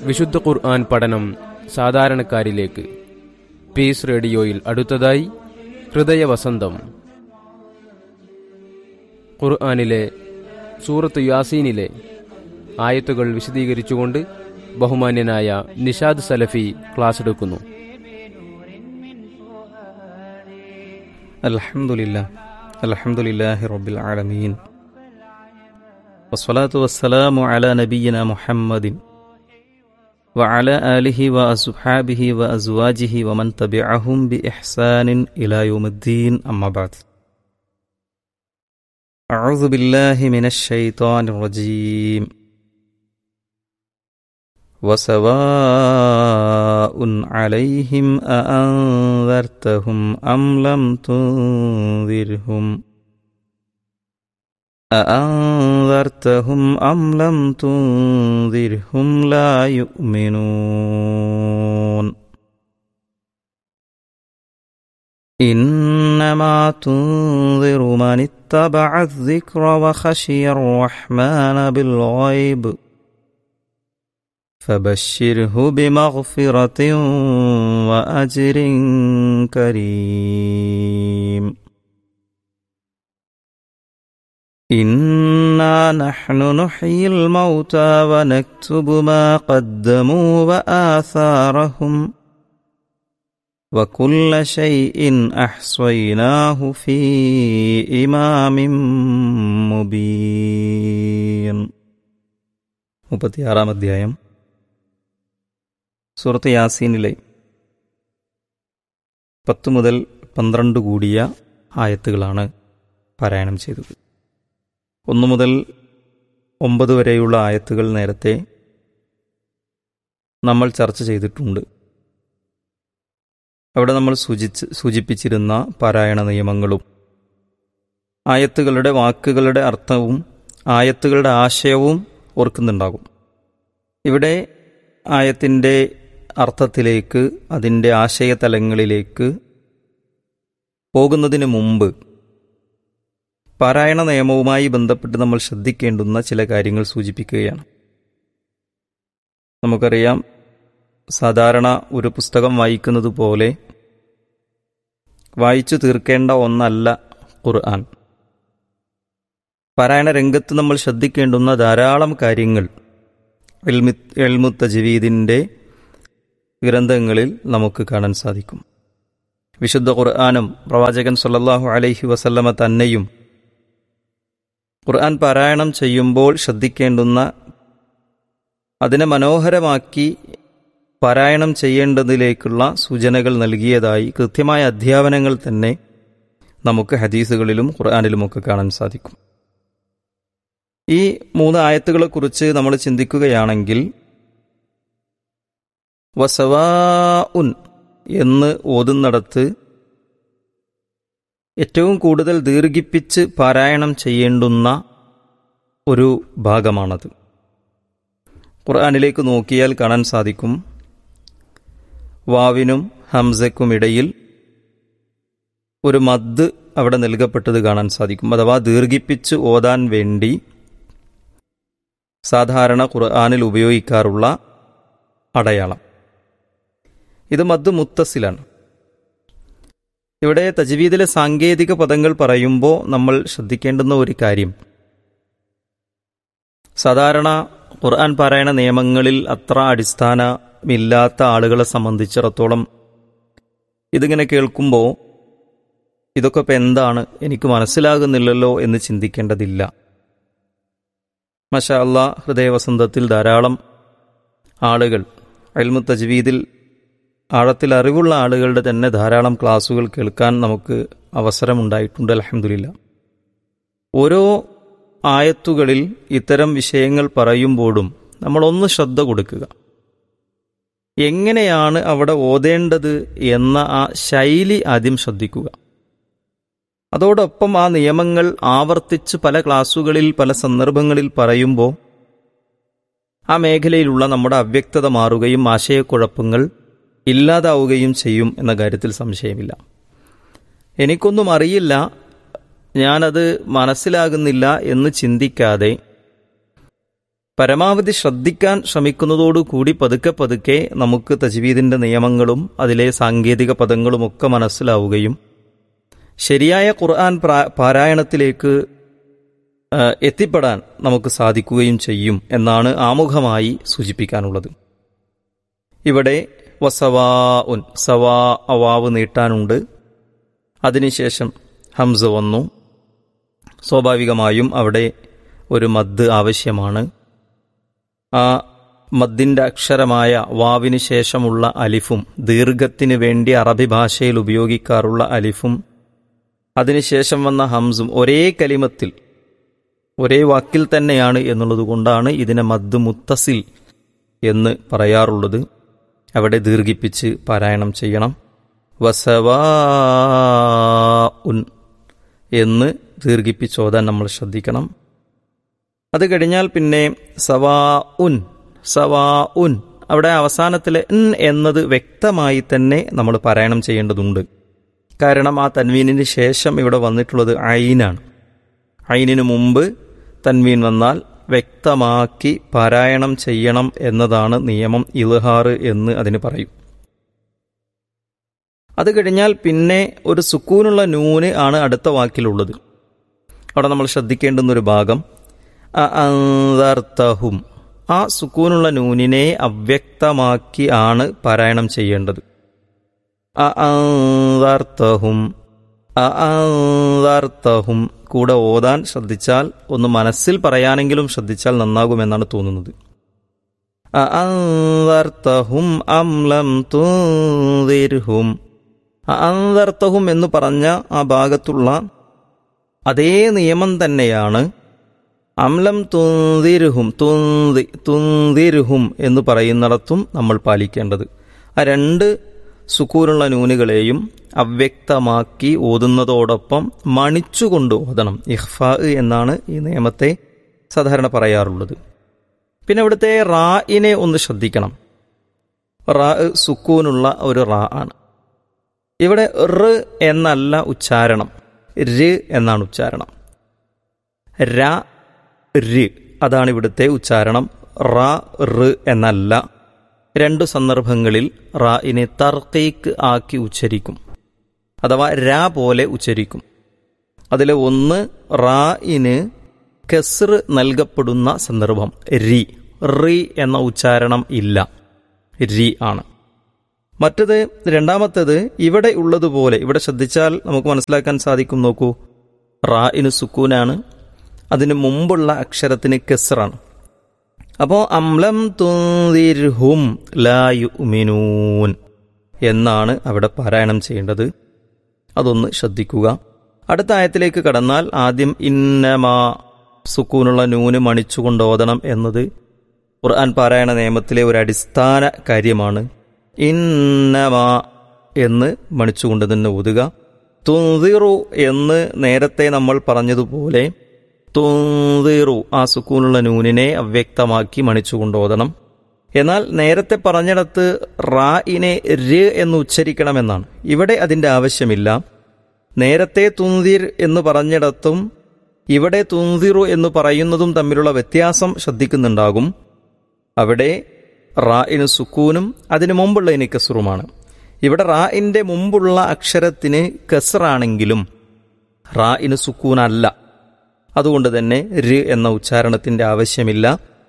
വിശുദ്ധ ഖുർആൻ പഠനം സാധാരണക്കാരിലേക്ക് പീസ് റേഡിയോയിൽ അടുത്തതായി ഹൃദയവസന്തം ഖുർആനിലെ സൂറത്ത് യാസീനിലെ ആയത്തുകൾ വിശദീകരിച്ചുകൊണ്ട് ബഹുമാന്യനായ നിഷാദ് സലഫി ക്ലാസ് എടുക്കുന്നു الحمد لله الحمد لله رب العالمين والصلاة والسلام على نبينا محمد وعلى آله وأصحابه وأزواجه ومن تبعهم بإحسان إلى يوم الدين أما بعد أعوذ بالله من الشيطان الرجيم وسواء عليهم أأنذرتهم أم لم تنذرهم أأنذرتهم أم لم تنذرهم لا يؤمنون إنما تنذر من اتبع الذكر وخشي الرحمن بالغيب فبشره بمغفرة وأجر كريم إنا نحن نحيي الموتى ونكتب ما قدموا وآثارهم وكل شيء أحصيناه في إمام مبين മുപ്പത്തിയാറാം അധ്യായം സൂറത്ത് യാസീനിലെ പത്ത് മുതൽ പന്ത്രണ്ട് കൂടിയ ആയത്തുകളാണ് പാരായണം ചെയ്തത് ഒന്നു മുതൽ ഒമ്പത് വരെയുള്ള ആയത്തുകൾ നേരത്തെ നമ്മൾ ചർച്ച ചെയ്തിട്ടുണ്ട് അവിടെ നമ്മൾ സൂചിച്ച് സൂചിപ്പിച്ചിരുന്ന പാരായണ നിയമങ്ങളും ആയത്തുകളുടെ വാക്കുകളുടെ അർത്ഥവും ആയത്തുകളുടെ ആശയവും ഓർക്കുന്നുണ്ടാകും ഇവിടെ ആയത്തിൻ്റെ അർത്ഥത്തിലേക്ക് അതിൻ്റെ ആശയതലങ്ങളിലേക്ക് പോകുന്നതിന് മുമ്പ് പാരായണ നിയമവുമായി ബന്ധപ്പെട്ട് നമ്മൾ ശ്രദ്ധിക്കേണ്ടുന്ന ചില കാര്യങ്ങൾ സൂചിപ്പിക്കുകയാണ് നമുക്കറിയാം സാധാരണ ഒരു പുസ്തകം വായിക്കുന്നത് പോലെ വായിച്ചു തീർക്കേണ്ട ഒന്നല്ല ഖുർആൻ പാരായണ രംഗത്ത് നമ്മൾ ശ്രദ്ധിക്കേണ്ടുന്ന ധാരാളം കാര്യങ്ങൾ എൽമുത്ത ജവീദിൻ്റെ ഗ്രന്ഥങ്ങളിൽ നമുക്ക് കാണാൻ സാധിക്കും വിശുദ്ധ ഖുർആാനും പ്രവാചകൻ സല്ലല്ലാഹു അലൈഹി വസല്ലമ തന്നെയും ഖുർആൻ പാരായണം ചെയ്യുമ്പോൾ ശ്രദ്ധിക്കേണ്ടുന്ന അതിനെ മനോഹരമാക്കി പാരായണം ചെയ്യേണ്ടതിലേക്കുള്ള സൂചനകൾ നൽകിയതായി കൃത്യമായ അധ്യാപനങ്ങൾ തന്നെ നമുക്ക് ഹദീസുകളിലും ഖുർആാനിലുമൊക്കെ കാണാൻ സാധിക്കും ഈ മൂന്ന് ആയത്തുകളെക്കുറിച്ച് നമ്മൾ ചിന്തിക്കുകയാണെങ്കിൽ വസവാ ഉൻ എന്ന് ഓതുന്നിടത്ത് ഏറ്റവും കൂടുതൽ ദീർഘിപ്പിച്ച് പാരായണം ചെയ്യേണ്ടുന്ന ഒരു ഭാഗമാണത് ഖുർആാനിലേക്ക് നോക്കിയാൽ കാണാൻ സാധിക്കും വാവിനും ഹംസയ്ക്കുമിടയിൽ ഒരു മദ് അവിടെ നൽകപ്പെട്ടത് കാണാൻ സാധിക്കും അഥവാ ദീർഘിപ്പിച്ച് ഓതാൻ വേണ്ടി സാധാരണ ഖുർആാനിൽ ഉപയോഗിക്കാറുള്ള അടയാളം ഇത് മദ് മുത്തസിലാണ് ഇവിടെ തജ്വീദിലെ സാങ്കേതിക പദങ്ങൾ പറയുമ്പോൾ നമ്മൾ ശ്രദ്ധിക്കേണ്ടുന്ന ഒരു കാര്യം സാധാരണ ഖുർആൻ പാരായണ നിയമങ്ങളിൽ അത്ര അടിസ്ഥാനമില്ലാത്ത ആളുകളെ സംബന്ധിച്ചിടത്തോളം ഇതിങ്ങനെ കേൾക്കുമ്പോൾ ഇതൊക്കെ ഇപ്പം എന്താണ് എനിക്ക് മനസ്സിലാകുന്നില്ലല്ലോ എന്ന് ചിന്തിക്കേണ്ടതില്ല മഷ അള്ളാ ഹൃദയവസന്തത്തിൽ ധാരാളം ആളുകൾ അൽമു തജ്വീദിൽ ആഴത്തിൽ അറിവുള്ള ആളുകളുടെ തന്നെ ധാരാളം ക്ലാസ്സുകൾ കേൾക്കാൻ നമുക്ക് അവസരമുണ്ടായിട്ടുണ്ട് അലഹമില്ല ഓരോ ആയത്തുകളിൽ ഇത്തരം വിഷയങ്ങൾ പറയുമ്പോഴും നമ്മളൊന്ന് ശ്രദ്ധ കൊടുക്കുക എങ്ങനെയാണ് അവിടെ ഓതേണ്ടത് എന്ന ആ ശൈലി ആദ്യം ശ്രദ്ധിക്കുക അതോടൊപ്പം ആ നിയമങ്ങൾ ആവർത്തിച്ച് പല ക്ലാസ്സുകളിൽ പല സന്ദർഭങ്ങളിൽ പറയുമ്പോൾ ആ മേഖലയിലുള്ള നമ്മുടെ അവ്യക്തത മാറുകയും ആശയക്കുഴപ്പങ്ങൾ ഇല്ലാതാവുകയും ചെയ്യും എന്ന കാര്യത്തിൽ സംശയമില്ല എനിക്കൊന്നും അറിയില്ല ഞാനത് മനസ്സിലാകുന്നില്ല എന്ന് ചിന്തിക്കാതെ പരമാവധി ശ്രദ്ധിക്കാൻ ശ്രമിക്കുന്നതോടുകൂടി പതുക്കെ പതുക്കെ നമുക്ക് തജ്വീദിന്റെ നിയമങ്ങളും അതിലെ സാങ്കേതിക പദങ്ങളുമൊക്കെ മനസ്സിലാവുകയും ശരിയായ ഖുർആൻ പ്രാ- പാരായണത്തിലേക്ക് ആ, എത്തിപ്പെടാൻ നമുക്ക് സാധിക്കുകയും ചെയ്യും എന്നാണ് ആമുഖമായി സൂചിപ്പിക്കാനുള്ളത് ഇവിടെ വസവാ ഉൻ സവാ അവാവ് നീട്ടാനുണ്ട് അതിനുശേഷം ഹംസ വന്നു സ്വാഭാവികമായും അവിടെ ഒരു മദ് ആവശ്യമാണ് ആ മദ്ദിന്റെ അക്ഷരമായ വാവിന് ശേഷമുള്ള അലിഫും ദീർഘത്തിന് വേണ്ടി അറബി ഭാഷയിൽ ഉപയോഗിക്കാറുള്ള അലിഫും അതിനുശേഷം വന്ന ഹംസും ഒരേ കലിമത്തിൽ ഒരേ വാക്കിൽ തന്നെയാണ് എന്നുള്ളത് കൊണ്ടാണ് ഇതിനെ മദ് മുത്തസിൽ എന്ന് പറയാറുള്ളത് അവിടെ ദീർഘിപ്പിച്ച് പാരായണം ചെയ്യണം വസവാ ഉൻ എന്ന് ദീർഘിപ്പിച്ചോതാൻ നമ്മൾ ശ്രദ്ധിക്കണം അത് കഴിഞ്ഞാൽ പിന്നെ സവാ ഉൻ സവാ ഉൻ അവിടെ അവസാനത്തിലെ ഇൻ എന്നത് വ്യക്തമായി തന്നെ നമ്മൾ പാരായണം ചെയ്യേണ്ടതുണ്ട് കാരണം ആ തൻവീനിന് ശേഷം ഇവിടെ വന്നിട്ടുള്ളത് ഐനാണ് ഐനിന് മുമ്പ് തൻവീൻ വന്നാൽ വ്യക്തമാക്കി പാരായണം ചെയ്യണം എന്നതാണ് നിയമം ഇൽഹാറ് എന്ന് അതിന് പറയും അത് കഴിഞ്ഞാൽ പിന്നെ ഒരു സുക്കൂനുള്ള നൂന് ആണ് അടുത്ത വാക്കിലുള്ളത് അവിടെ നമ്മൾ ശ്രദ്ധിക്കേണ്ടുന്ന ഒരു ഭാഗം അന്തർത്തഹും ആ സുക്കൂനുള്ള നൂനിനെ അവ്യക്തമാക്കി ആണ് പാരായണം ചെയ്യേണ്ടത് അന്തർത്തഹും അന്തർത്തഹും കൂടെ ഓതാൻ ശ്രദ്ധിച്ചാൽ ഒന്ന് മനസ്സിൽ പറയാനെങ്കിലും ശ്രദ്ധിച്ചാൽ നന്നാകുമെന്നാണ് തോന്നുന്നത് അന്തർത്തഹും അംലം തൂതിർഹും അന്തർത്തഹും എന്ന് പറഞ്ഞ ആ ഭാഗത്തുള്ള അതേ നിയമം തന്നെയാണ് അംലം തുന്തിരുഹും തുന്തി തുന്തിരുഹും എന്ന് പറയുന്നിടത്തും നമ്മൾ പാലിക്കേണ്ടത് ആ രണ്ട് സുക്കൂനുള്ള നൂനുകളെയും അവ്യക്തമാക്കി ഓതുന്നതോടൊപ്പം മണിച്ചുകൊണ്ട് ഓതണം ഇഹ്ഫാ എന്നാണ് ഈ നിയമത്തെ സാധാരണ പറയാറുള്ളത് പിന്നെ ഇവിടുത്തെ റായിനെ ഒന്ന് ശ്രദ്ധിക്കണം റാ സുക്കൂനുള്ള ഒരു റാ ആണ് ഇവിടെ റ് എന്നല്ല ഉച്ചാരണം ര് എന്നാണ് ഉച്ചാരണം ര ര് അതാണ് ഇവിടുത്തെ ഉച്ചാരണം റ റ് എന്നല്ല രണ്ടു സന്ദർഭങ്ങളിൽ റായിനെ തർക്കീക്ക് ആക്കി ഉച്ചരിക്കും അഥവാ രാ പോലെ ഉച്ചരിക്കും അതിലെ ഒന്ന് റായിന് കെസ്ർ നൽകപ്പെടുന്ന സന്ദർഭം രി റി എന്ന ഉച്ചാരണം ഇല്ല രി ആണ് മറ്റത് രണ്ടാമത്തേത് ഇവിടെ ഉള്ളതുപോലെ ഇവിടെ ശ്രദ്ധിച്ചാൽ നമുക്ക് മനസ്സിലാക്കാൻ സാധിക്കും നോക്കൂ റായിന് സുക്കൂനാണ് അതിന് മുമ്പുള്ള അക്ഷരത്തിന് കെസ്റാണ് അപ്പോൾ അംലം തുന്തിർഹും ലായുമിനൂൻ എന്നാണ് അവിടെ പാരായണം ചെയ്യേണ്ടത് അതൊന്ന് ശ്രദ്ധിക്കുക അടുത്ത ആയത്തിലേക്ക് കടന്നാൽ ആദ്യം ഇന്നമാ സുക്കൂനുള്ള നൂന് മണിച്ചുകൊണ്ട് ഓതണം എന്നത് ഖുർആൻ പാരായണ നിയമത്തിലെ ഒരു അടിസ്ഥാന കാര്യമാണ് ഇന്നമാ എന്ന് മണിച്ചുകൊണ്ട് തന്നെ ഓതുക തുന്തിറു എന്ന് നേരത്തെ നമ്മൾ പറഞ്ഞതുപോലെ തുന്തിറു ആ സുക്കൂനുള്ള നൂനിനെ അവ്യക്തമാക്കി മണിച്ചുകൊണ്ട് ഓതണം എന്നാൽ നേരത്തെ പറഞ്ഞിടത്ത് റായിനെ ര് എന്ന് ഉച്ചരിക്കണമെന്നാണ് ഇവിടെ അതിൻ്റെ ആവശ്യമില്ല നേരത്തെ തുന്തിർ എന്ന് പറഞ്ഞിടത്തും ഇവിടെ തുന്തിറു എന്ന് പറയുന്നതും തമ്മിലുള്ള വ്യത്യാസം ശ്രദ്ധിക്കുന്നുണ്ടാകും അവിടെ റായിന് സുക്കൂനും അതിനു മുമ്പുള്ള ഇനി കസറുമാണ് ഇവിടെ റായിന്റെ മുമ്പുള്ള അക്ഷരത്തിന് കസറാണെങ്കിലും റായിന് സുക്കൂനല്ല അതുകൊണ്ട് തന്നെ ര് എന്ന ഉച്ചാരണത്തിന്റെ ആവശ്യമില്ല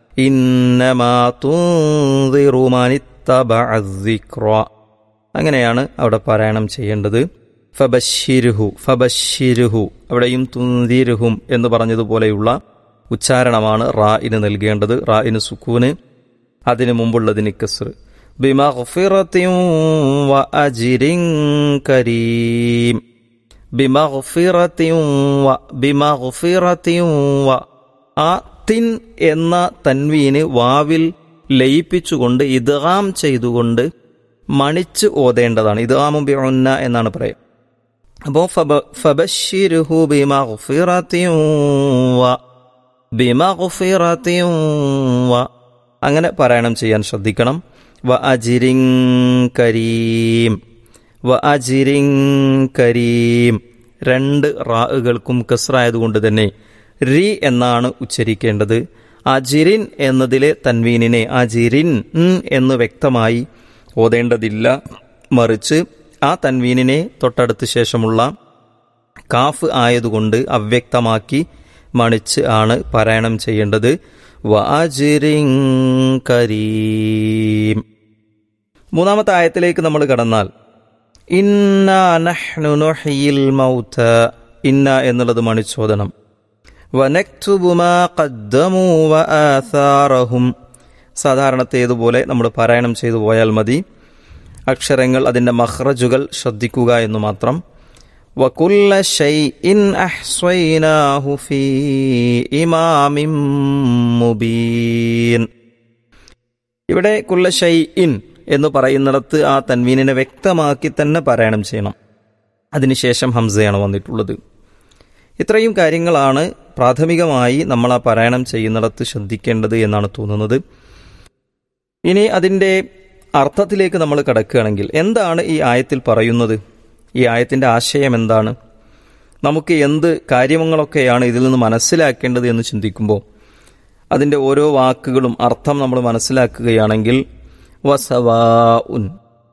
അങ്ങനെയാണ് അവിടെ പാരായണം ചെയ്യേണ്ടത് ഫബഷിരുഹു ഫബഷിരുഹു അവിടെയും തുന്തിരുഹും എന്ന് പറഞ്ഞതുപോലെയുള്ള ഉച്ചാരണമാണ് റായിന് നൽകേണ്ടത് റായിന് സുക്കൂന് അതിനു മുമ്പുള്ളതിന് കസ്ർ ബിമഗ്ഫിറത്തിൻ വ അജിരിൻ കരീം ബിമഗ്ഫിറത്തിൻ വ ബിമഗ്ഫിറത്തിൻ വ ആ തിൻ എന്ന തൻവീന് വാവിൽ ലയിപ്പിച്ചുകൊണ്ട് ഇദ്ഗാം ചെയ്തുകൊണ്ട് മണിച്ച് ഓതേണ്ടതാണ് ഇദ്ഗാമു ബിഉന്ന എന്നാണ് പറയുക അപ്പോൾ ഫബഷിരുഹു ബിമഗ്ഫിറത്തിൻ വ ബിമഗ്ഫിറത്തിൻ വ അങ്ങനെ പാരായണം ചെയ്യാൻ ശ്രദ്ധിക്കണം വ അജിരിൻ കരീം വ അജിരിൻ കരീം രണ്ട് റാഹുകൾക്കും കസ്റായതുകൊണ്ട് തന്നെ റി എന്നാണ് ഉച്ചരിക്കേണ്ടത് അജിരിൻ എന്നതിലെ തൻവീനിനെ അജിരിൻ ഉം എന്ന് വ്യക്തമായി ഓതേണ്ടതില്ല മറിച്ച് ആ തൻവീനിനെ തൊട്ടടുത്ത ശേഷമുള്ള കാഫ് ആയതുകൊണ്ട് അവ്യക്തമാക്കി മണിച്ച് ആണ് പാരായണം ചെയ്യേണ്ടത് വാജിരിൻ കരീം മൂന്നാമത്തെ ആയത്തിലേക്ക് നമ്മൾ കടന്നാൽ ഇന്ന നഹ്നു നുഹ്യിൽ മൗത ഇന്ന എന്നുള്ളത് മണിച്ചോദനം വനക്തുബു മാ ഖദ്ദമു വആഥാറഹും സാധാരണത്തേതുപോലെ നമ്മൾ പാരായണം ചെയ്തു പോയാൽ മതി അക്ഷരങ്ങൾ അതിൻ്റെ മഹ്റജുകൾ ശ്രദ്ധിക്കുക എന്ന് മാത്രം വകുല്ല ഷൈഇൻ അഹ്സൈനാഹു ഫീ ഇമാമിൻ മുബീൻ ഇവിടെ കുല്ല ഷൈഇൻ എന്ന് പറയുന്നിടത്ത് ആ തൻവീനിനെ വ്യക്തമാക്കി തന്നെ പാരായണം ചെയ്യണം അതിനുശേഷം ഹംസയാണ് വന്നിട്ടുള്ളത് ഇത്രയും കാര്യങ്ങളാണ് പ്രാഥമികമായി നമ്മൾ ആ പാരായണം ചെയ്യുന്നിടത്ത് ശ്രദ്ധിക്കേണ്ടത് എന്നാണ് തോന്നുന്നത് ഇനി അതിൻ്റെ അർത്ഥത്തിലേക്ക് നമ്മൾ കടക്കുകയാണെങ്കിൽ എന്താണ് ഈ ആയത്തിൽ പറയുന്നത് ഈ ആയത്തിൻ്റെ ആശയം എന്താണ് നമുക്ക് എന്ത് കാര്യങ്ങളൊക്കെയാണ് ഇതിൽ നിന്ന് മനസ്സിലാക്കേണ്ടത് എന്ന് ചിന്തിക്കുമ്പോൾ അതിൻ്റെ ഓരോ വാക്കുകളും അർത്ഥം നമ്മൾ മനസ്സിലാക്കുകയാണെങ്കിൽ വസവാ ഉൻ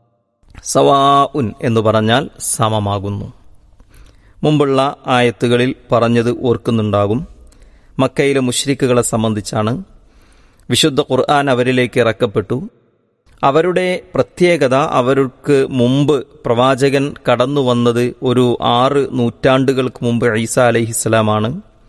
സവാ ഉൻ എന്ന് പറഞ്ഞാൽ സമമാകുന്നു മുമ്പുള്ള ആയത്തുകളിൽ പറഞ്ഞത് ഓർക്കുന്നുണ്ടാകും മക്കയിലെ മുഷ്രിക്കുകളെ സംബന്ധിച്ചാണ് വിശുദ്ധ ഖുർആൻ അവരിലേക്ക് ഇറക്കപ്പെട്ടു അവരുടെ പ്രത്യേകത അവർക്ക് മുമ്പ് പ്രവാചകൻ കടന്നു വന്നത് ഒരു ആറ് നൂറ്റാണ്ടുകൾക്ക് മുമ്പ് ഈസ അലഹിസ്സലാമാണ്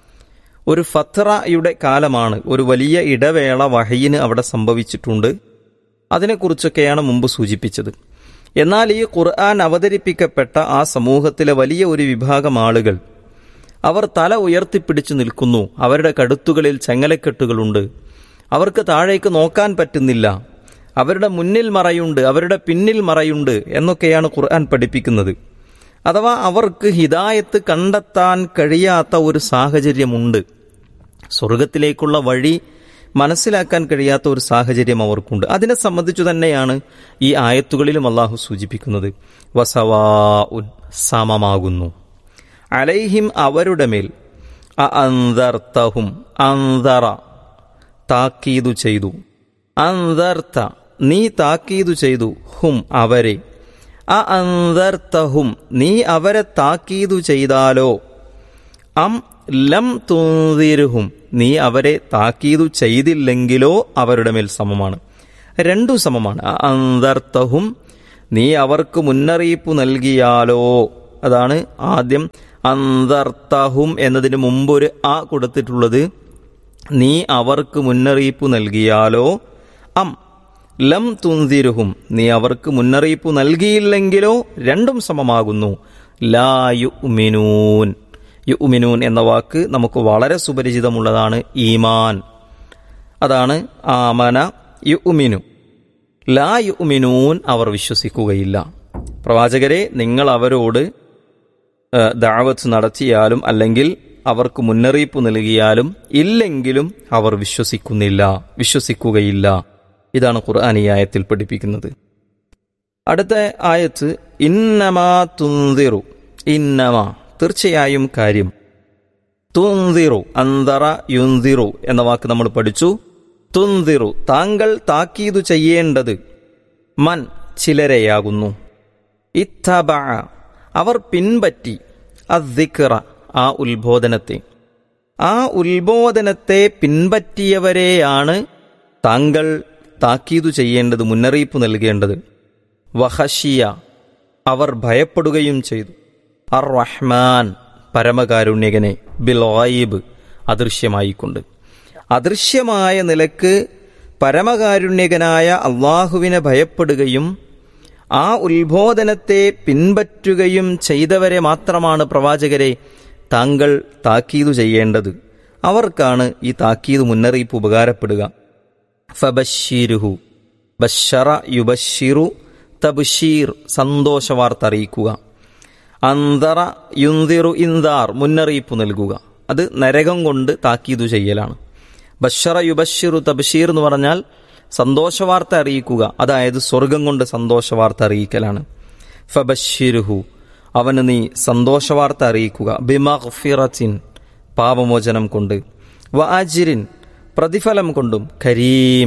ഒരു ഫത്രയുടെ കാലമാണ് ഒരു വലിയ ഇടവേള വഹയിന് അവിടെ സംഭവിച്ചിട്ടുണ്ട് അതിനെക്കുറിച്ചൊക്കെയാണ് മുമ്പ് സൂചിപ്പിച്ചത് എന്നാൽ ഈ ഖുർആൻ അവതരിപ്പിക്കപ്പെട്ട ആ സമൂഹത്തിലെ വലിയ ഒരു വിഭാഗം ആളുകൾ അവർ തല ഉയർത്തിപ്പിടിച്ചു നിൽക്കുന്നു അവരുടെ കടുത്തുകളിൽ ചെങ്ങലക്കെട്ടുകളുണ്ട് അവർക്ക് താഴേക്ക് നോക്കാൻ പറ്റുന്നില്ല അവരുടെ മുന്നിൽ മറയുണ്ട് അവരുടെ പിന്നിൽ മറയുണ്ട് എന്നൊക്കെയാണ് ഖുർആൻ പഠിപ്പിക്കുന്നത് അഥവാ അവർക്ക് ഹിദായത്ത് കണ്ടെത്താൻ കഴിയാത്ത ഒരു സാഹചര്യമുണ്ട് സ്വർഗത്തിലേക്കുള്ള വഴി മനസ്സിലാക്കാൻ കഴിയാത്ത ഒരു സാഹചര്യം അവർക്കുണ്ട് അതിനെ സംബന്ധിച്ചു തന്നെയാണ് ഈ ആയത്തുകളിലും അള്ളാഹു സൂചിപ്പിക്കുന്നത് വസവാ ഉൻ സമമാകുന്നു അലൈഹിം അവരുടെ മേൽ അന്തർത്തഹും അന്തറ താക്കീതു ചെയ്തു അന്തർത്ത നീ താക്കീതു ചെയ്തു ഹും അവരെ അ അന്തർത്തഹും നീ അവരെ താക്കീതു ചെയ്താലോ അം ലം തുന്തിരുഹും നീ അവരെ താക്കീതു ചെയ്തില്ലെങ്കിലോ അവരുടെ മേൽ സമമാണ് രണ്ടും സമമാണ് അന്തർത്തഹും നീ അവർക്ക് മുന്നറിയിപ്പ് നൽകിയാലോ അതാണ് ആദ്യം അന്തർത്തഹും എന്നതിന് മുമ്പൊരു ആ കൊടുത്തിട്ടുള്ളത് നീ അവർക്ക് മുന്നറിയിപ്പ് നൽകിയാലോ അം ലം തുന്തിരുഹും നീ അവർക്ക് മുന്നറിയിപ്പ് നൽകിയില്ലെങ്കിലോ രണ്ടും സമമാകുന്നു ലാ യുമിനൂൻ യുമിനൂൻ എന്ന വാക്ക് നമുക്ക് വളരെ സുപരിചിതമുള്ളതാണ് ഈമാൻ അതാണ് ആമന യുമിനു ലാ യുമിനൂൻ അവർ വിശ്വസിക്കുകയില്ല പ്രവാചകരെ നിങ്ങൾ അവരോട് ദാവത്ത് നടത്തിയാലും അല്ലെങ്കിൽ അവർക്ക് മുന്നറിയിപ്പ് നൽകിയാലും ഇല്ലെങ്കിലും അവർ വിശ്വസിക്കുന്നില്ല വിശ്വസിക്കുകയില്ല ഇതാണ് ഖുർആൻ ഈ ആയത്തിൽ പഠിപ്പിക്കുന്നത് അടുത്ത ആയത്ത് ഇന്നമാ തുന്തിറു ഇന്നമാ തീർച്ചയായും കാര്യം തുന്തിറു അന്തറ യുന്തിറു എന്ന വാക്ക് നമ്മൾ പഠിച്ചു തുന്തിറു താങ്കൾ താക്കീതു ചെയ്യേണ്ടത് മൻ ചിലരെയാകുന്നു ഇത്തബ അവർ പിൻപറ്റി അദ്ദിക്റ ആ ഉത്ബോധനത്തെ ആ ഉത്ബോധനത്തെ പിൻപറ്റിയവരെയാണ് താങ്കൾ താക്കീതു ചെയ്യേണ്ടത് മുന്നറിയിപ്പ് നൽകേണ്ടത് വഹഷിയ അവർ ഭയപ്പെടുകയും ചെയ്തു അർ റഹ്മാൻ പരമകാരുണ്യകനെ ബിലോയിബ് അദൃശ്യമായിക്കൊണ്ട് അദൃശ്യമായ നിലക്ക് പരമകാരുണ്യകനായ അള്ളാഹുവിനെ ഭയപ്പെടുകയും ആ ഉത്ബോധനത്തെ പിൻപറ്റുകയും ചെയ്തവരെ മാത്രമാണ് പ്രവാചകരെ താങ്കൾ താക്കീതു ചെയ്യേണ്ടത് അവർക്കാണ് ഈ താക്കീത് മുന്നറിയിപ്പ് ഉപകാരപ്പെടുക ഫബഷീരുഹു ബഷറ യുബഷിറു തബ്ഷീർ സന്തോഷവാർത്ത അറിയിക്കുക അന്തറ യുന്തിറു ഇന്ദാർ മുന്നറിയിപ്പ് നൽകുക അത് നരകം കൊണ്ട് താക്കീതു ചെയ്യലാണ് ബഷറ യുബഷിറു തബ്ഷീർ എന്ന് പറഞ്ഞാൽ സന്തോഷവാർത്ത അറിയിക്കുക അതായത് സ്വർഗം കൊണ്ട് സന്തോഷവാർത്ത അറിയിക്കലാണ് ഫബഷിരുഹു അവന് നീ സന്തോഷവാർത്ത അറിയിക്കുക ബിമഫിറച്ചിൻ പാപമോചനം കൊണ്ട് വ അജിരിൻ പ്രതിഫലം കൊണ്ടും കരീം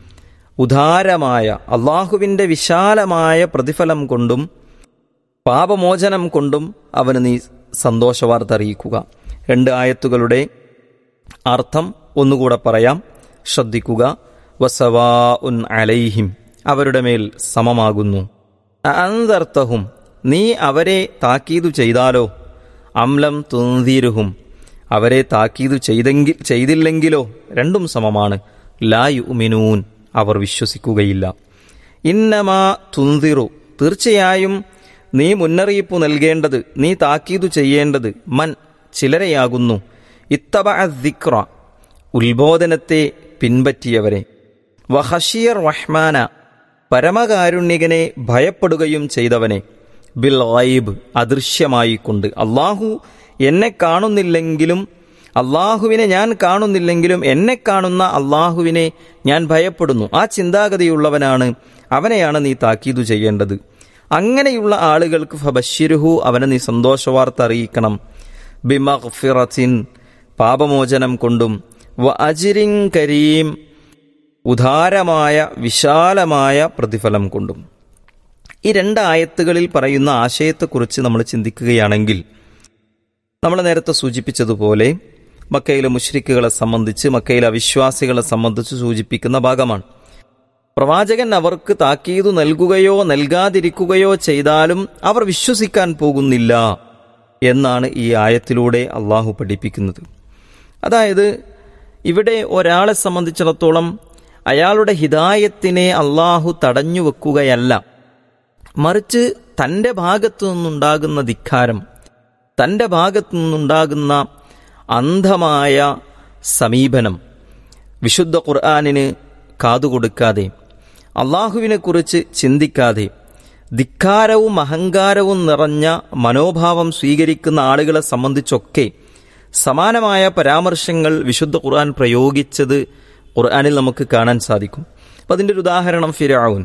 ഉദാരമായ അള്ളാഹുവിൻ്റെ വിശാലമായ പ്രതിഫലം കൊണ്ടും പാപമോചനം കൊണ്ടും അവന് നീ സന്തോഷവാർത്ത അറിയിക്കുക രണ്ട് ആയത്തുകളുടെ അർത്ഥം ഒന്നുകൂടെ പറയാം ശ്രദ്ധിക്കുക വസവാ ഉൻ അലൈഹിം അവരുടെ മേൽ സമമാകുന്നു അന്തർത്ഥവും നീ അവരെ താക്കീതു ചെയ്താലോ അംലം തുന്തിരുഹും അവരെ താക്കീതു ചെയ്തെങ്കിൽ ചെയ്തില്ലെങ്കിലോ രണ്ടും സമമാണ് ലാ യുമിനൂൻ അവർ വിശ്വസിക്കുകയില്ല ഇന്നമാ തുന്തിറു തീർച്ചയായും നീ മുന്നറിയിപ്പ് നൽകേണ്ടത് നീ താക്കീതു ചെയ്യേണ്ടത് മൻ ചിലരെയാകുന്നു ഇത്തബ ദിക്ര ഉത്ബോധനത്തെ പിൻപറ്റിയവരെ വഹഷിയർ റഹ്മാന പരമകാരുണ്യകനെ ഭയപ്പെടുകയും ചെയ്തവനെ ബിൽ ഗൈബ് അദൃശ്യമായി കൊണ്ട് അള്ളാഹു എന്നെ കാണുന്നില്ലെങ്കിലും അള്ളാഹുവിനെ ഞാൻ കാണുന്നില്ലെങ്കിലും എന്നെ കാണുന്ന അള്ളാഹുവിനെ ഞാൻ ഭയപ്പെടുന്നു ആ ചിന്താഗതിയുള്ളവനാണ് അവനെയാണ് നീ താക്കീതു ചെയ്യേണ്ടത് അങ്ങനെയുള്ള ആളുകൾക്ക് ഫബഷിരുഹു അവനെ നീ സന്തോഷവാർത്ത അറിയിക്കണം ബിമഗ്ഫിറത്തിൻ പാപമോചനം കൊണ്ടും വ അജിരിൻ കരീം ഉദാരമായ വിശാലമായ പ്രതിഫലം കൊണ്ടും ഈ രണ്ട് ആയത്തുകളിൽ പറയുന്ന ആശയത്തെക്കുറിച്ച് നമ്മൾ ചിന്തിക്കുകയാണെങ്കിൽ നമ്മൾ നേരത്തെ സൂചിപ്പിച്ചതുപോലെ മക്കയിലെ മുഷ്രിക്കുകളെ സംബന്ധിച്ച് മക്കയിലെ അവിശ്വാസികളെ സംബന്ധിച്ച് സൂചിപ്പിക്കുന്ന ഭാഗമാണ് പ്രവാചകൻ അവർക്ക് താക്കീതു നൽകുകയോ നൽകാതിരിക്കുകയോ ചെയ്താലും അവർ വിശ്വസിക്കാൻ പോകുന്നില്ല എന്നാണ് ഈ ആയത്തിലൂടെ അള്ളാഹു പഠിപ്പിക്കുന്നത് അതായത് ഇവിടെ ഒരാളെ സംബന്ധിച്ചിടത്തോളം അയാളുടെ ഹിതായത്തിനെ അള്ളാഹു തടഞ്ഞു വെക്കുകയല്ല മറിച്ച് തൻ്റെ ഭാഗത്തു നിന്നുണ്ടാകുന്ന ധിക്കാരം തൻ്റെ ഭാഗത്തു നിന്നുണ്ടാകുന്ന അന്ധമായ സമീപനം വിശുദ്ധ ഖുർആാനിന് കാതുകൊടുക്കാതെ അള്ളാഹുവിനെക്കുറിച്ച് ചിന്തിക്കാതെ ധിക്കാരവും അഹങ്കാരവും നിറഞ്ഞ മനോഭാവം സ്വീകരിക്കുന്ന ആളുകളെ സംബന്ധിച്ചൊക്കെ സമാനമായ പരാമർശങ്ങൾ വിശുദ്ധ ഖുർആൻ പ്രയോഗിച്ചത് ഖുർആനിൽ നമുക്ക് കാണാൻ സാധിക്കും അപ്പം അതിൻ്റെ ഒരു ഉദാഹരണം ഫിരാവുൻ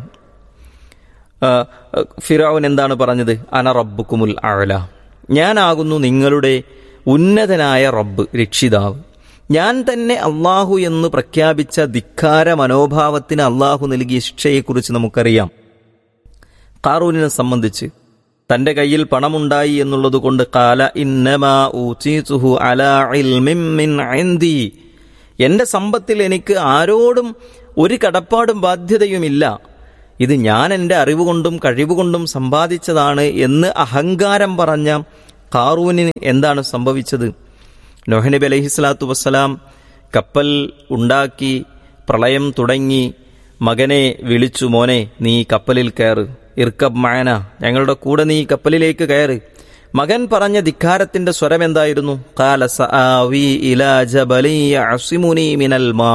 ഫിറാവുൻ എന്താണ് പറഞ്ഞത് അന റബ്ബുക്കുമുൽ അഴല ഞാനാകുന്നു നിങ്ങളുടെ ഉന്നതനായ റബ്ബ് രക്ഷിതാവ് ഞാൻ തന്നെ അള്ളാഹു എന്ന് പ്രഖ്യാപിച്ച ധിക്കാര മനോഭാവത്തിന് അള്ളാഹു നൽകിയ ശിക്ഷയെക്കുറിച്ച് നമുക്കറിയാം കാറൂനിനെ സംബന്ധിച്ച് തന്റെ കയ്യിൽ പണമുണ്ടായി എന്നുള്ളത് കൊണ്ട് കാല ഇന്നമാ ഊതീതുഹു അലാ ഇൽമിൻ മിൻ ഇൻദി എന്റെ സമ്പത്തിൽ എനിക്ക് ആരോടും ഒരു കടപ്പാടും ബാധ്യതയുമില്ല ഇത് ഞാൻ എൻ്റെ അറിവുകൊണ്ടും കഴിവുകൊണ്ടും സമ്പാദിച്ചതാണ് എന്ന് അഹങ്കാരം പറഞ്ഞ കാറൂനിന് എന്താണ് സംഭവിച്ചത് നോഹനബി അലഹിസ്ലാത്തു വസ്സലാം കപ്പൽ ഉണ്ടാക്കി പ്രളയം തുടങ്ങി മകനെ വിളിച്ചു മോനെ നീ കപ്പലിൽ കയറ് ഇർക്കബ് മാന ഞങ്ങളുടെ കൂടെ നീ കപ്പലിലേക്ക് കയറ് മകൻ പറഞ്ഞ ധിക്കാരത്തിന്റെ സ്വരം എന്തായിരുന്നു കാല സആവി ഇലാ ജബലി യഅസിമുനി മിനൽ മാ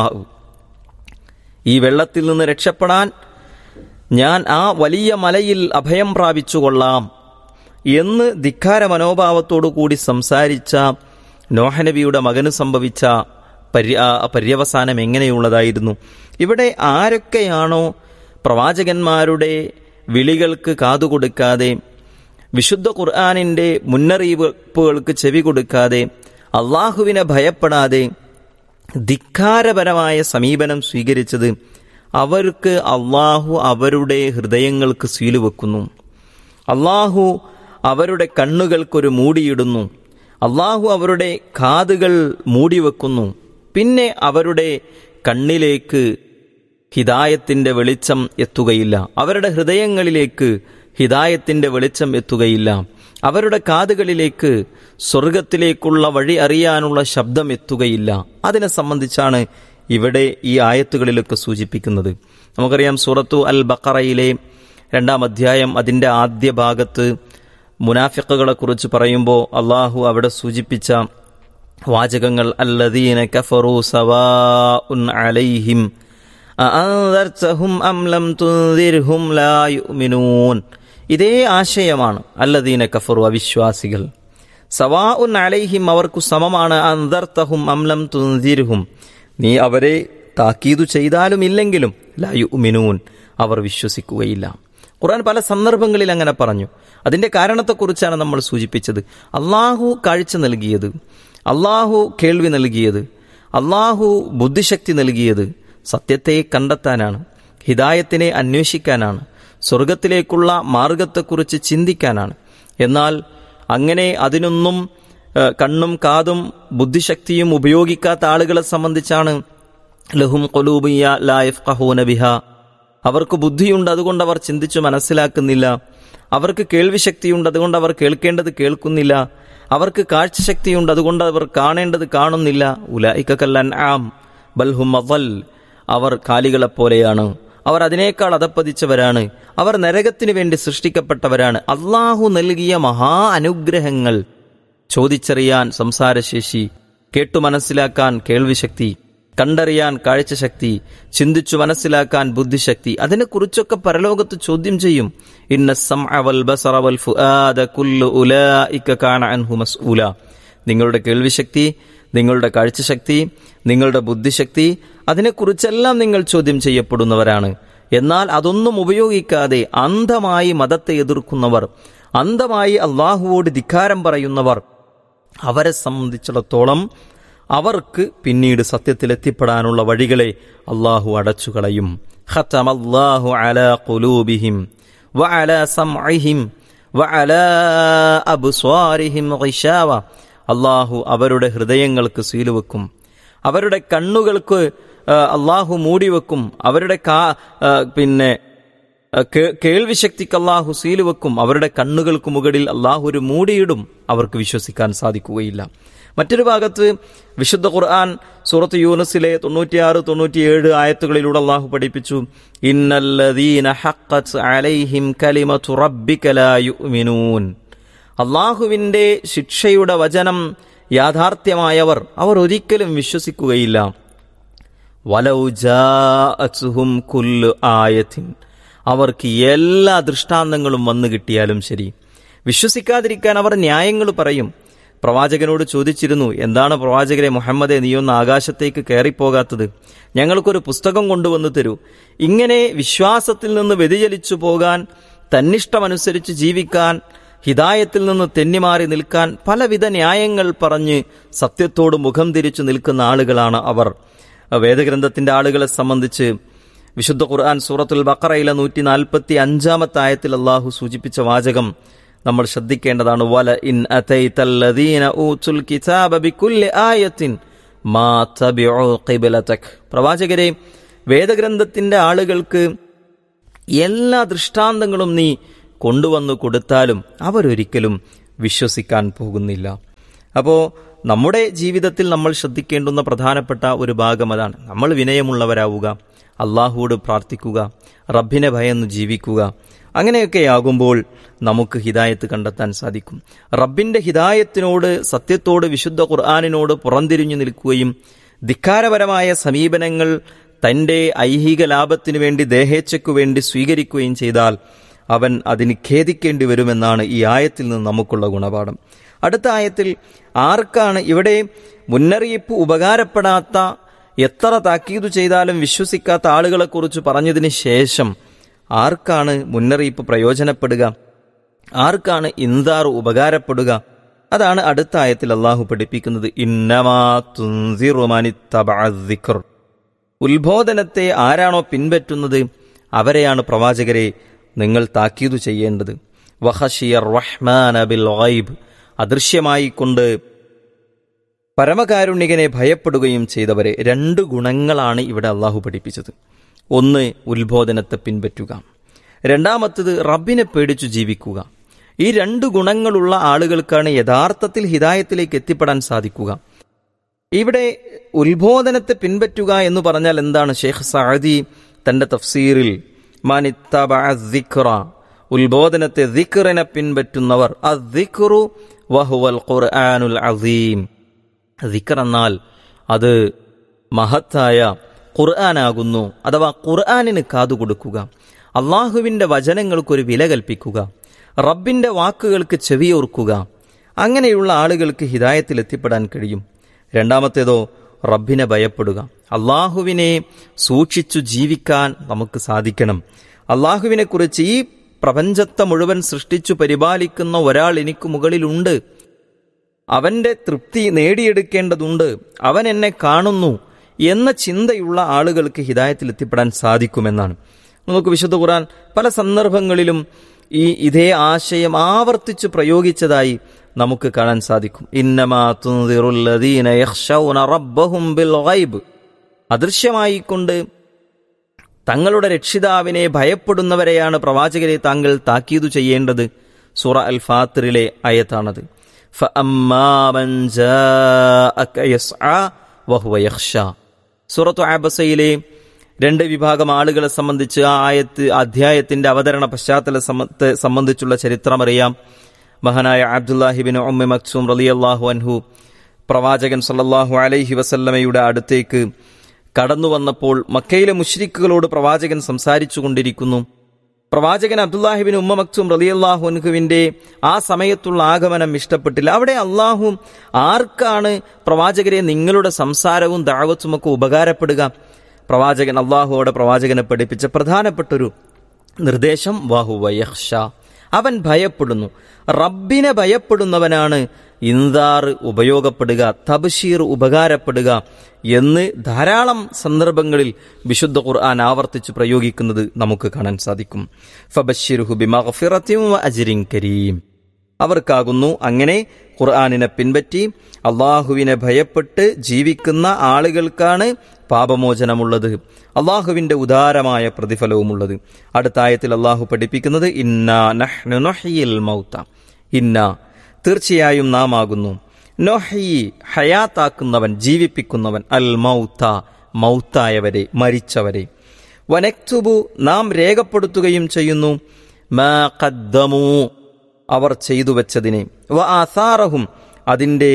ഈ വെള്ളത്തിൽ നിന്ന് രക്ഷപ്പെടാൻ ഞാൻ ആ വലിയ മലയിൽ അഭയം പ്രാപിച്ചുകൊള്ളാം എന്ന് ധിക്കാര മനോഭാവത്തോടു കൂടി സംസാരിച്ച നോഹനബിയുടെ മകന് സംഭവിച്ച പര്യ പര്യവസാനം എങ്ങനെയുള്ളതായിരുന്നു ഇവിടെ ആരൊക്കെയാണോ പ്രവാചകന്മാരുടെ വിളികൾക്ക് കാതുകൊടുക്കാതെ വിശുദ്ധ ഖുർആാനിൻ്റെ മുന്നറിയിപ്പുകൾക്ക് ചെവി കൊടുക്കാതെ അള്ളാഹുവിനെ ഭയപ്പെടാതെ ധിക്കാരപരമായ സമീപനം സ്വീകരിച്ചത് അവർക്ക് അള്ളാഹു അവരുടെ ഹൃദയങ്ങൾക്ക് സീല് വെക്കുന്നു അള്ളാഹു അവരുടെ കണ്ണുകൾക്കൊരു മൂടിയിടുന്നു അള്ളാഹു അവരുടെ കാതുകൾ മൂടിവെക്കുന്നു പിന്നെ അവരുടെ കണ്ണിലേക്ക് ഹിതായത്തിന്റെ വെളിച്ചം എത്തുകയില്ല അവരുടെ ഹൃദയങ്ങളിലേക്ക് ഹിതായത്തിന്റെ വെളിച്ചം എത്തുകയില്ല അവരുടെ കാതുകളിലേക്ക് സ്വർഗത്തിലേക്കുള്ള വഴി അറിയാനുള്ള ശബ്ദം എത്തുകയില്ല അതിനെ സംബന്ധിച്ചാണ് ഇവിടെ ഈ ആയത്തുകളിലൊക്കെ സൂചിപ്പിക്കുന്നത് നമുക്കറിയാം സൂറത്തു അൽ ബക്കറയിലെ രണ്ടാം അധ്യായം അതിൻ്റെ ആദ്യ ഭാഗത്ത് മുനാഫിക്കുകളെ കുറിച്ച് പറയുമ്പോൾ അള്ളാഹു അവിടെ സൂചിപ്പിച്ച വാചകങ്ങൾ അല്ലദീന കഫറു സവാ ഉൻ അലൈഹിം അഅൻദർതഹും അം ലം തുൻദിർഹും ലാ യുഅ്മിനൂൻ ഇതേ ആശയമാണ് അല്ലദീന കഫറു അവിശ്വാസികൾ സവാ ഉൻ അലൈഹിം അവർക്കു സമമാണ് അൻദർതഹും അം ലം തുൻദിർഹും നീ അവരെ താക്കീതു ചെയ്താലും ഇല്ലെങ്കിലും ലാ യുഅ്മിനൂൻ അവർ വിശ്വസിക്കുകയില്ല ഖുർആൻ പല സന്ദർഭങ്ങളിൽ അങ്ങനെ പറഞ്ഞു അതിന്റെ കാരണത്തെക്കുറിച്ചാണ് നമ്മൾ സൂചിപ്പിച്ചത് അള്ളാഹു കാഴ്ച നൽകിയത് അള്ളാഹു കേൾവി നൽകിയത് അള്ളാഹു ബുദ്ധിശക്തി നൽകിയത് സത്യത്തെ കണ്ടെത്താനാണ് ഹിദായത്തിനെ അന്വേഷിക്കാനാണ് സ്വർഗത്തിലേക്കുള്ള മാർഗത്തെക്കുറിച്ച് ചിന്തിക്കാനാണ് എന്നാൽ അങ്ങനെ അതിനൊന്നും ഏഹ്, കണ്ണും കാതും ബുദ്ധിശക്തിയും ഉപയോഗിക്കാത്ത ആളുകളെ സംബന്ധിച്ചാണ് ലഹും കൊലൂബിയ ലായഫ് കഹൂന ബിഹ അവർക്ക് ബുദ്ധിയുണ്ട് അതുകൊണ്ട് അവർ ചിന്തിച്ചു മനസ്സിലാക്കുന്നില്ല അവർക്ക് കേൾവിശക്തിയുണ്ട് അതുകൊണ്ട് അവർ കേൾക്കേണ്ടത് കേൾക്കുന്നില്ല അവർക്ക് കാഴ്ചശക്തിയുണ്ട് അതുകൊണ്ട് അവർ കാണേണ്ടത് കാണുന്നില്ല ഉലായിക്കല്ലൻ ആം ബൽഹും അവൽ അവർ കാലികളെപ്പോലെയാണ് അവർ അതിനേക്കാൾ അതപ്പതിച്ചവരാണ് അവർ നരകത്തിനു വേണ്ടി സൃഷ്ടിക്കപ്പെട്ടവരാണ് അള്ളാഹു നൽകിയ മഹാ അനുഗ്രഹങ്ങൾ ചോദിച്ചറിയാൻ സംസാരശേഷി കേട്ടു മനസ്സിലാക്കാൻ കേൾവിശക്തി കണ്ടറിയാൻ കാഴ്ചശക്തി ചിന്തിച്ചു മനസ്സിലാക്കാൻ ബുദ്ധിശക്തി അതിനെക്കുറിച്ചൊക്കെ പരലോകത്ത് ചോദ്യം ചെയ്യും ഇന്ന സമഅ വൽ ബസറ വൽ ഫുആദ കുല്ലു ഉലായിക കാന അൻഹു മസ്ഊല നിങ്ങളുടെ കേൾവിശക്തി നിങ്ങളുടെ കാഴ്ചശക്തി നിങ്ങളുടെ ബുദ്ധിശക്തി അതിനെക്കുറിച്ചെല്ലാം നിങ്ങൾ ചോദ്യം ചെയ്യപ്പെടുന്നവരാണ് എന്നാൽ അതൊന്നും ഉപയോഗിക്കാതെ അന്ധമായി മതത്തെ എതിർക്കുന്നവർ അന്ധമായി അള്ളാഹുവോട് ധിക്കാരം പറയുന്നവർ അവരെ സംബന്ധിച്ചിടത്തോളം അവർക്ക് പിന്നീട് സത്യത്തിലെത്തിപ്പെടാനുള്ള വഴികളെ അള്ളാഹു അടച്ചുകളയും ഖത്തമല്ലാഹു അലാ ഖുലൂബിഹിം വഅലാ സമഇഹിം വഅലാ അബ്സ്വാരിഹിം ഗിശാവ അള്ളാഹു അവരുടെ ഹൃദയങ്ങൾക്ക് സീലുവെക്കും അവരുടെ കണ്ണുകൾക്ക് ആ, അള്ളാഹു മൂടിവെക്കും അവരുടെ കാ ആ, പിന്നെ ആ, കേ- കേൾവിശക്തിക്ക് അള്ളാഹു സീല് വെക്കും അവരുടെ കണ്ണുകൾക്ക് മുകളിൽ അള്ളാഹു ഒരു മൂടിയിടും അവർക്ക് വിശ്വസിക്കാൻ സാധിക്കുകയില്ല മറ്റൊരു ഭാഗത്ത് വിശുദ്ധ ഖുർആൻ സൂറത്ത് യൂനസിലെ തൊണ്ണൂറ്റിയാറ് തൊണ്ണൂറ്റിയേഴ് ആയത്തുകളിലൂടെ അള്ളാഹു പഠിപ്പിച്ചു ഇന്നല്ലദീന ഹഖ്ഖത് അലൈഹിം കലിമതു റബ്ബിക ലാ യുഅ്മിനൂൻ അള്ളാഹുവിന്റെ ശിക്ഷയുടെ വചനം യാഥാർത്ഥ്യമായവർ അവർ ഒരിക്കലും വിശ്വസിക്കുകയില്ല വലൗ ജാഅത്ഹും കുല്ലു ആയത്തിൻ അവർക്ക് എല്ലാ ദൃഷ്ടാന്തങ്ങളും വന്നു കിട്ടിയാലും ശരി വിശ്വസിക്കാതിരിക്കാൻ അവർ ന്യായങ്ങൾ പറയും പ്രവാചകനോട് ചോദിച്ചിരുന്നു എന്താണ് പ്രവാചകരെ മുഹമ്മദെ നീയൊന്ന് ആകാശത്തേക്ക് കയറിപ്പോകാത്തത് ഞങ്ങൾക്കൊരു പുസ്തകം കൊണ്ടുവന്നു തരൂ ഇങ്ങനെ വിശ്വാസത്തിൽ നിന്ന് വ്യതിചലിച്ചു പോകാൻ തന്നിഷ്ടമനുസരിച്ച് ജീവിക്കാൻ ഹിദായത്തിൽ നിന്ന് തെന്നിമാറി നിൽക്കാൻ പലവിധ ന്യായങ്ങൾ പറഞ്ഞ് സത്യത്തോട് മുഖം തിരിച്ചു നിൽക്കുന്ന ആളുകളാണ് അവർ വേദഗ്രന്ഥത്തിന്റെ ആളുകളെ സംബന്ധിച്ച് വിശുദ്ധ ഖുർആൻ സൂറത്തുൽ ബക്കറയിലെ നൂറ്റി നാൽപ്പത്തി അഞ്ചാമത്തെ ആയത്തിൽ അള്ളാഹു സൂചിപ്പിച്ച വാചകം നമ്മൾ ശ്രദ്ധിക്കേണ്ടതാണ് വല ഇൻ അതൈതല്ലദീന ഊതുൽ കിതാബ ബികുല്ലി ആയത്തിൻ മാ തബിഉ ഖിബ്ലതക് പ്രവാചകരെ വേദഗ്രന്ഥത്തിന്റെ ആളുകൾക്ക് എല്ലാ ദൃഷ്ടാന്തങ്ങളും നീ കൊണ്ടുവന്നു കൊടുത്താലും അവരൊരിക്കലും വിശ്വസിക്കാൻ പോകുന്നില്ല അപ്പോൾ നമ്മുടെ ജീവിതത്തിൽ നമ്മൾ ശ്രദ്ധിക്കേണ്ടുന്ന പ്രധാനപ്പെട്ട ഒരു ഭാഗം അതാണ് നമ്മൾ വിനയമുള്ളവരാവുക അള്ളാഹുവോട് പ്രാർത്ഥിക്കുക റബ്ബിനെ ഭയന്ന് ജീവിക്കുക അങ്ങനെയൊക്കെയാകുമ്പോൾ നമുക്ക് ഹിദായത്ത് കണ്ടെത്താൻ സാധിക്കും റബ്ബിന്റെ ഹിദായത്തിനോട് സത്യത്തോട് വിശുദ്ധ ഖുർആാനിനോട് പുറംതിരിഞ്ഞു നിൽക്കുകയും ധിക്കാരപരമായ സമീപനങ്ങൾ തന്റെ ഐഹിക ലാഭത്തിനു വേണ്ടി ദേഹേച്ഛയ്ക്കു വേണ്ടി സ്വീകരിക്കുകയും ചെയ്താൽ അവൻ അതിന് ഖേദിക്കേണ്ടി വരുമെന്നാണ് ഈ ആയത്തിൽ നിന്ന് നമുക്കുള്ള ഗുണപാഠം അടുത്ത ആയത്തിൽ ആർക്കാണ് ഇവിടെ മുന്നറിയിപ്പ് ഉപകാരപ്പെടാത്ത എത്ര താക്കീതു ചെയ്താലും വിശ്വസിക്കാത്ത ആളുകളെക്കുറിച്ച് പറഞ്ഞതിന് ശേഷം ആർക്കാണ് മുന്നറിയിപ്പ് പ്രയോജനപ്പെടുക ആർക്കാണ് ഇന്താർ ഉപകാരപ്പെടുക അതാണ് അടുത്ത ആയത്തിൽ അള്ളാഹു പഠിപ്പിക്കുന്നത് ഇന്നമാ തുൻസിറുമാനിത്തബിഖർ ഉത്ബോധനത്തെ ആരാണോ പിൻപറ്റുന്നത് അവരെയാണ് പ്രവാചകരെ നിങ്ങൾ താക്കീതു ചെയ്യേണ്ടത് വഹഷിയർ റഹ്മാൻ ബിൽ ഗൈബ് അദൃശ്യമായി കൊണ്ട് പരമകാരുണികനെ ഭയപ്പെടുകയും ചെയ്തവരെ രണ്ട് ഗുണങ്ങളാണ് ഇവിടെ അള്ളാഹു പഠിപ്പിച്ചത് ഒന്ന് ഉത്ബോധനത്തെ പിൻപറ്റുക രണ്ടാമത്തത് റബ്ബിനെ പേടിച്ചു ജീവിക്കുക ഈ രണ്ട് ഗുണങ്ങളുള്ള ആളുകൾക്കാണ് യഥാർത്ഥത്തിൽ ഹിദായത്തിലേക്ക് എത്തിപ്പെടാൻ സാധിക്കുക ഇവിടെ ഉത്ബോധനത്തെ പിൻപറ്റുക എന്ന് പറഞ്ഞാൽ എന്താണ് ഷെയ്ഖ് സഅദി തന്റെ തഫ്സീറിൽ മാനിത്തബ ദിക്റ ഉത്ബോധനത്തെ ദിക്റിനെ പിൻപറ്റുന്നവർ അദ്ദിക്റു വഹുവൽ ഖുർആനുൽ അസീം ദിക്ർ എന്നാൽ അത് മഹത്തായ ഖുർആനാകുന്നു അഥവാ ഖുർആനിന് കാതുകൊടുക്കുക അള്ളാഹുവിന്റെ വചനങ്ങൾക്കൊരു വില കൽപ്പിക്കുക റബ്ബിന്റെ വാക്കുകൾക്ക് ചെവിയോർക്കുക അങ്ങനെയുള്ള ആളുകൾക്ക് ഹിദായത്തിൽ എത്തിപ്പെടാൻ കഴിയും രണ്ടാമത്തേതോ റബ്ബിനെ ഭയപ്പെടുക അള്ളാഹുവിനെ സൂക്ഷിച്ചു ജീവിക്കാൻ നമുക്ക് സാധിക്കണം അള്ളാഹുവിനെ കുറിച്ച് ഈ പ്രപഞ്ചത്തെ മുഴുവൻ സൃഷ്ടിച്ചു പരിപാലിക്കുന്ന ഒരാൾ എനിക്ക് മുകളിലുണ്ട് അവന്റെ തൃപ്തി നേടിയെടുക്കേണ്ടതുണ്ട് അവൻ എന്നെ കാണുന്നു എന്ന ചിന്തയുള്ള ആളുകൾക്ക് ഹിദായത്തിൽ എത്തിപ്പെടാൻ സാധിക്കുമെന്നാണ് നമുക്ക് വിശുദ്ധ ഖുർആൻ പല സന്ദർഭങ്ങളിലും ഈ ഇതേ ആശയം ആവർത്തിച്ച് പ്രയോഗിച്ചതായി നമുക്ക് കാണാൻ സാധിക്കും ഇന്നമാ തുൻദിറുല്ലദീന യഖ്ശൗന റബ്ബഹും ബിൽ ഗൈബ് അദൃശ്യമായിക്കൊണ്ട് തങ്ങളുടെ രക്ഷിതാവിനെ ഭയപ്പെടുന്നവരെയാണ് പ്രവാചകരെ താങ്കൾ താക്കീതു ചെയ്യേണ്ടത് സൂറ അൽ ഫാത്തിറിലെ അയത്താണത് فأما من جاءك يسعى وهو يخشى സൂറത്തു ആബസയിലെ രണ്ട് വിഭാഗം ആളുകളെ സംബന്ധിച്ച് ആ ആയത്ത് അധ്യായത്തിന്റെ അവതരണ പശ്ചാത്തല സംബ- സംബന്ധിച്ചുള്ള ചരിത്രമറിയാം മഹാനായ അബ്ദുല്ലാഹിബിൻ ഉമ്മ മക്സൂം റളിയല്ലാഹു അൻഹു പ്രവാചകൻ സല്ലല്ലാഹു അലൈഹി വസല്ലമയുടെ അടുത്തേക്ക് കടന്നു വന്നപ്പോൾ മക്കയിലെ മുഷ്രിക്കുകളോട് പ്രവാചകൻ സംസാരിച്ചു കൊണ്ടിരിക്കുന്നു പ്രവാചകൻ അബ്ദുല്ലാഹിബിൻ ഉമ്മ മക്സൂം റളിയല്ലാഹു അൻഹുവിന്റെ ആ സമയത്തുള്ള ആഗമനം ഇഷ്ടപ്പെട്ടില്ല അവിടെ അള്ളാഹു ആർക്കാണ് പ്രവാചകരെ നിങ്ങളുടെ സംസാരവും ദാവത്തുമൊക്കെ ഉപകാരപ്പെടുക പ്രവാചകൻ അള്ളാഹുവോടെ പ്രവാചകനെ പഠിപ്പിച്ച പ്രധാനപ്പെട്ടൊരു നിർദ്ദേശം വാഹു വയഹ്ഷ അവൻ ഭയപ്പെടുന്നു റബ്ബിനെ ഭയപ്പെടുന്നവനാണ് ഇന്ദാർ ഉപയോഗപ്പെടുക തബ്ഷീർ ഉപകാരപ്പെടുക എന്ന് ധാരാളം സന്ദർഭങ്ങളിൽ വിശുദ്ധ ഖുർആൻ ആവർത്തിച്ച് പ്രയോഗിക്കുന്നത് നമുക്ക് കാണാൻ സാധിക്കും ഫബഷിറുഹു ബിമഗ്ഫിറത്തിൻ വ അജ്രിൻ കരീം അവർക്കാകുന്നു അങ്ങനെ ഖുർആാനിനെ പിൻപറ്റി അള്ളാഹുവിനെ ഭയപ്പെട്ട് ജീവിക്കുന്ന ആളുകൾക്കാണ് പാപമോചനമുള്ളത് അള്ളാഹുവിന്റെ ഉദാരമായ പ്രതിഫലവുമുള്ളത് അടുത്ത ആയത്തിൽ അള്ളാഹു പഠിപ്പിക്കുന്നത് ഇന്നാ നഹ്നു നൊഹയിൽ മൗത്ത ഇന്ന തീർച്ചയായും നാം ആകുന്നു നൊഹി ഹയാത്താക്കുന്നവൻ ജീവിപ്പിക്കുന്നവൻ അൽ മൗത്ത മൗത്തായവരെ മരിച്ചവരെ വനക്തുബു നാം രേഖപ്പെടുത്തുകയും ചെയ്യുന്നു മാ ഖദ്ദമൂ അവർ ചെയ്തു വെച്ചതിനെ വ ആസാറഹും അതിൻ്റെ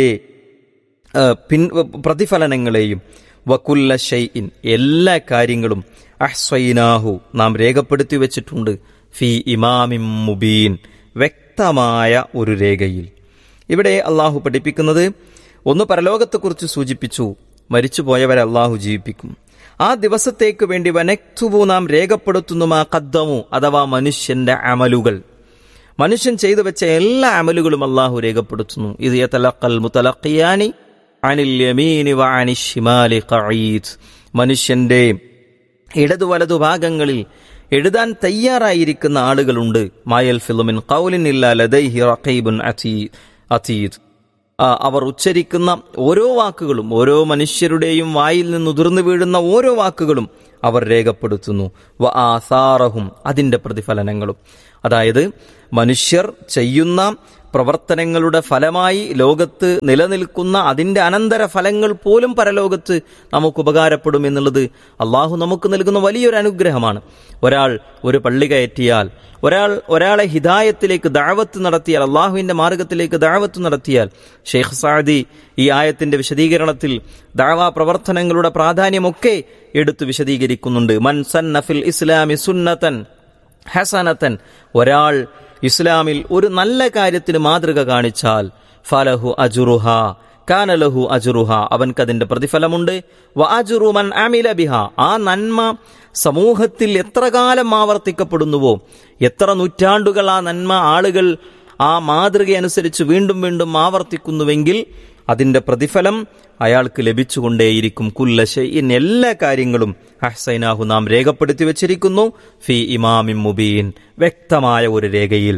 ആ, പിൻ പ്രതിഫലനങ്ങളെയും വക്കുല്ല ഷൈഇൻ എല്ലാ കാര്യങ്ങളും അഹ്സൈനാഹു നാം രേഖപ്പെടുത്തി വെച്ചിട്ടുണ്ട് ഫി ഇമാമിം മുബീൻ വ്യക്തമായ ഒരു രേഖയിൽ ഇവിടെ അള്ളാഹു പഠിപ്പിക്കുന്നത് ഒന്ന് പരലോകത്തെക്കുറിച്ച് സൂചിപ്പിച്ചു മരിച്ചുപോയവരെ അള്ളാഹു ജീവിപ്പിക്കും ആ ദിവസത്തേക്ക് വേണ്ടി വനക്തുബു നാം രേഖപ്പെടുത്തുന്നു മാ കദ്ദമു അഥവാ മനുഷ്യന്റെ അമലുകൾ മനുഷ്യൻ ചെയ്തു വെച്ച എല്ലാ അമലുകളും അള്ളാഹു രേഖപ്പെടുത്തുന്നു ഇത് യതലഖൽ മുതലഖിയാനി അനിൽ യമീനി വ അനി ഷിമാലി ഖഈദ് മനുഷ്യന്റെ ഇടതു വലതു ഭാഗങ്ങളിൽ എഴുതാൻ തയ്യാറായിരിക്കുന്ന ആളുകളുണ്ട് മായൽ ഫിലുമിൻ ഖൗലിൻ ഇല്ലാ ലദൈഹി റഖീബുൻ അതീ- അതീദ് ആ, അവർ ഉച്ചരിക്കുന്ന ഓരോ വാക്കുകളും ഓരോ മനുഷ്യരുടെയും വായിൽ നിന്ന് ഉതിർന്നു വീഴുന്ന ഓരോ വാക്കുകളും അവർ രേഖപ്പെടുത്തുന്നു വ ആസാറഹും അതിന്റെ പ്രതിഫലനങ്ങളും അതായത് മനുഷ്യർ ചെയ്യുന്ന പ്രവർത്തനങ്ങളുടെ ഫലമായി ലോകത്ത് നിലനിൽക്കുന്ന അതിന്റെ അനന്തര ഫലങ്ങൾ പോലും പരലോകത്ത് നമുക്ക് ഉപകാരപ്പെടും എന്നുള്ളത് അള്ളാഹു നമുക്ക് നൽകുന്ന വലിയൊരു അനുഗ്രഹമാണ് ഒരാൾ ഒരു പള്ളി കയറ്റിയാൽ ഒരാൾ ഒരാളെ ഹിദായത്തിലേക്ക് ദാവത്ത് നടത്തിയാൽ അള്ളാഹുവിന്റെ മാർഗത്തിലേക്ക് ദാവത്ത് നടത്തിയാൽ ഷെയ്ഖ് സാദി ഈ ആയത്തിന്റെ വിശദീകരണത്തിൽ ദാവാ പ്രവർത്തനങ്ങളുടെ പ്രാധാന്യമൊക്കെ എടുത്തു വിശദീകരിക്കുന്നുണ്ട് മൻ സന്നഫിൽ ഇസ്ലാമി സുന്നത്തൻ ഹസനത്തൻ ഒരാൾ ഇസ്ലാമിൽ ഒരു നല്ല കാര്യത്തിന് മാതൃക കാണിച്ചാൽ ഫലഹു അജുറുഹ കാനലഹു അജുറുഹ അവൻക്കതിന്റെ പ്രതിഫലമുണ്ട് വ അജുറു മൻ അമില ബിഹ ആ നന്മ സമൂഹത്തിൽ എത്ര കാലം ആവർത്തിക്കപ്പെടുന്നുവോ എത്ര നൂറ്റാണ്ടുകൾ ആ നന്മ ആളുകൾ ആ മാതൃകയനുസരിച്ച് വീണ്ടും വീണ്ടും ആവർത്തിക്കുന്നുവെങ്കിൽ അതിന്റെ പ്രതിഫലം അയാൾക്ക് ലഭിച്ചുകൊണ്ടേയിരിക്കും കുല്ലശയിൻ എല്ലാ കാര്യങ്ങളും അഹ്സൈനാഹു നാം രേഖപ്പെടുത്തി വച്ചിരിക്കുന്നു ഫി ഇമാമിം മുബീൻ വ്യക്തമായ ഒരു രേഖയിൽ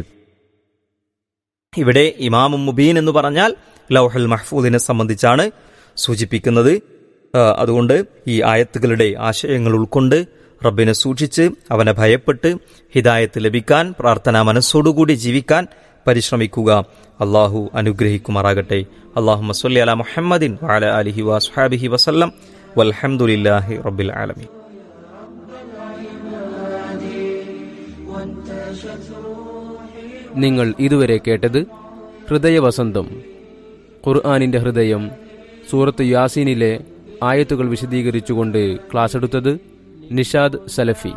ഇവിടെ ഇമാമും മുബീൻ എന്ന് പറഞ്ഞാൽ ലൗഹൽ മഹ്ഫൂദിനെ സംബന്ധിച്ചാണ് സൂചിപ്പിക്കുന്നത് ആ, അതുകൊണ്ട് ഈ ആയത്തുകളുടെ ആശയങ്ങൾ ഉൾക്കൊണ്ട് റബ്ബിനെ സൂക്ഷിച്ച് അവനെ ഭയപ്പെട്ട് ഹിദായത്ത് ലഭിക്കാൻ പ്രാർത്ഥനാ മനസ്സോടുകൂടി ജീവിക്കാൻ പരിശ്രമിക്കുക അള്ളാഹു അനുഗ്രഹിക്കുമാറാകട്ടെ അള്ളാഹു മസ്വല്ലി അല മുഹമ്മദിൻ വാല അലിഹി വസ്ഹാബിഹി വസല്ലം വൽഹംദുലില്ലാഹി റബ്ബിൽ ആലമീൻ നിങ്ങൾ ഇതുവരെ കേട്ടത് ഹൃദയവസന്തം ഖുർആാനിന്റെ ഹൃദയം സൂറത്ത് യാസീനിലെ ആയത്തുകൾ വിശദീകരിച്ചുകൊണ്ട് ക്ലാസ് എടുത്തത് Nishad Salafi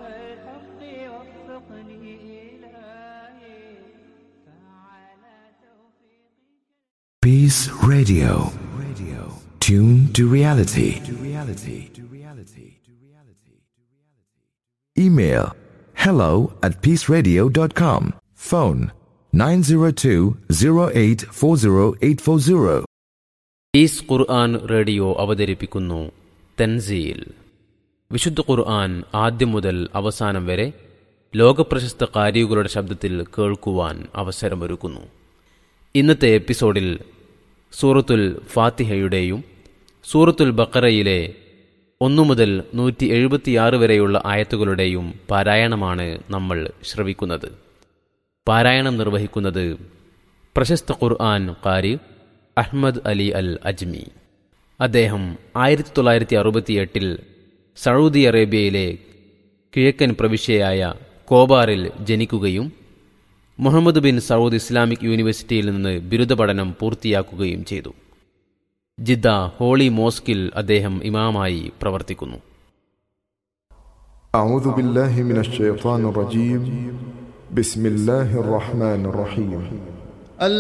Peace Radio. Radio. Tune to reality. To reality. To reality. To reality. Email hello at peaceradio.com. Phone 902 0840840. ഈസ് ഖുർആൻ റേഡിയോ അവതരിപ്പിക്കുന്നു തൻസീൽ വിശുദ്ധ ഖുർആൻ ആദ്യം മുതൽ അവസാനം വരെ ലോകപ്രശസ്ത കാരികളുടെ ശബ്ദത്തിൽ കേൾക്കുവാൻ അവസരമൊരുക്കുന്നു ഇന്നത്തെ എപ്പിസോഡിൽ സൂറത്തുൽ ഫാത്തിഹയുടെയും സൂറത്തുൽ ബക്കറയിലെ ഒന്നു മുതൽ നൂറ്റി എഴുപത്തിയാറ് വരെയുള്ള ആയത്തുകളുടെയും പാരായണമാണ് നമ്മൾ ശ്രവിക്കുന്നത് പാരായണം നിർവഹിക്കുന്നത് പ്രശസ്ത ഖുർആൻ കാരി അഹ്മദ് അലി അൽ അജ്മി അദ്ദേഹം ആയിരത്തി തൊള്ളായിരത്തി അറുപത്തിയെട്ടിൽ സൗദി അറേബ്യയിലെ കിഴക്കൻ പ്രവിശ്യയായ കോബാറിൽ ജനിക്കുകയും മുഹമ്മദ് ബിൻ സൗദ് ഇസ്ലാമിക് യൂണിവേഴ്സിറ്റിയിൽ നിന്ന് ബിരുദ പഠനം പൂർത്തിയാക്കുകയും ചെയ്തു ജിദ്ദ ഹോളി മോസ്കിൽ അദ്ദേഹം ഇമാമായി പ്രവർത്തിക്കുന്നു أعوذ بالله من الشيطان الرجيم بسم الله الرحمن الرحيم